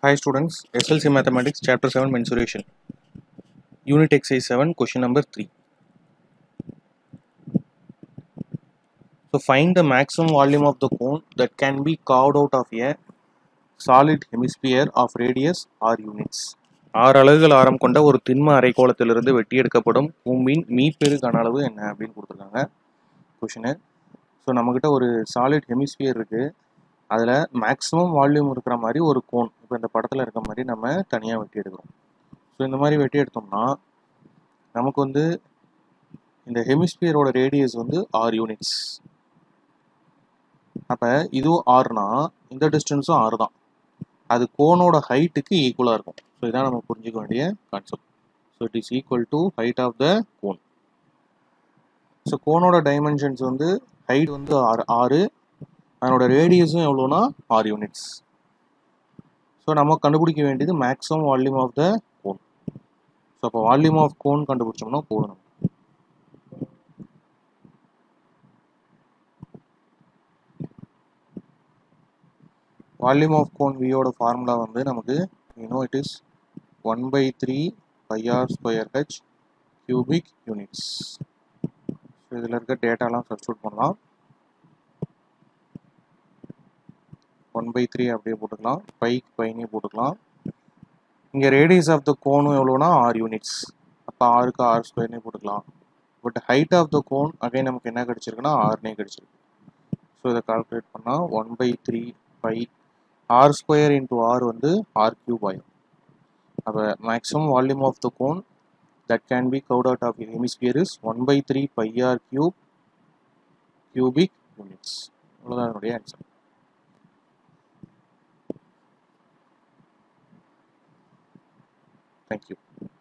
Hi students, SLC Mathematics Chapter 7 Mensuration. Unit Exercise 7, question number 3. So find the maximum volume of the cone that can be carved out of a solid hemisphere of radius or units. ஆறு அலகுகள் ஆரம் கொண்ட ஒரு திண்ம அரைக்கோளத்திலிருந்து வெட்டி எடுக்கப்படும் பூமியின் மீப்பெரு கன அளவு என்ன அப்படின்னு கொடுத்துருக்காங்க கொஷினு ஸோ நம்மக்கிட்ட ஒரு சாலிட் ஹெமிஸ்பியர் இருக்குது அதில் மேக்ஸிமம் வால்யூம் இருக்கிற மாதிரி ஒரு கோன் இப்போ இந்த படத்தில் இருக்க மாதிரி நம்ம தனியாக வெட்டி எடுக்கிறோம் ஸோ இந்த மாதிரி வெட்டி எடுத்தோம்னா நமக்கு வந்து இந்த ஹெமிஸ்பியரோட ரேடியஸ் வந்து ஆறு யூனிட்ஸ் அப்போ இதுவும் ஆறுனா இந்த டிஸ்டன்ஸும் ஆறு தான் அது கோனோட ஹைட்டுக்கு ஈக்குவலாக இருக்கும் ஸோ இதான் நம்ம புரிஞ்சுக்க வேண்டிய concept so it is equal to height of the cone so கோனோட டைமென்ஷன்ஸ் வந்து ஹைட் வந்து ஆறு ஆறு அதனோட ரேடியஸும் எவ்வளோனா ஆறு யூனிட்ஸ் ஸோ நம்ம கண்டுபிடிக்க வேண்டியது maximum volume of the cone so அப்போ வால்யூம் ஆஃப் கோன் கண்டுபிடிச்சோம்னா போதும் வால்யூம் ஆஃப் கோன் வியோட ஃபார்முலா வந்து நமக்கு you know it is one by three pi R square H cubic units so இதில் இருக்க டேட்டாலாம் சப்ஸ்டியூட் பண்ணலாம் ஒன் பை த்ரீ அப்படியே போட்டுக்கலாம் பைக் பைனே போட்டுக்கலாம் இங்கே ரேடியஸ் ஆஃப் த கோனும் எவ்வளோனா ஆறு யூனிட்ஸ் அப்போ ஆறுக்கு ஆறு ஸ்கொயர்னே போட்டுக்கலாம் but height of the cone again நமக்கு என்ன கிடச்சிருக்குன்னா ஆறுனே கிடச்சிருக்கு ஸோ இதை கால்குலேட் பண்ணால் one by three pi R square into R வந்து ஆர் கியூப் ஆயிரும் அப்போ maximum volume of the cone that can be cut out of hemisphere is one by three pi R cube cubic units அவ்வளோதான் என்னுடைய answer Thank you.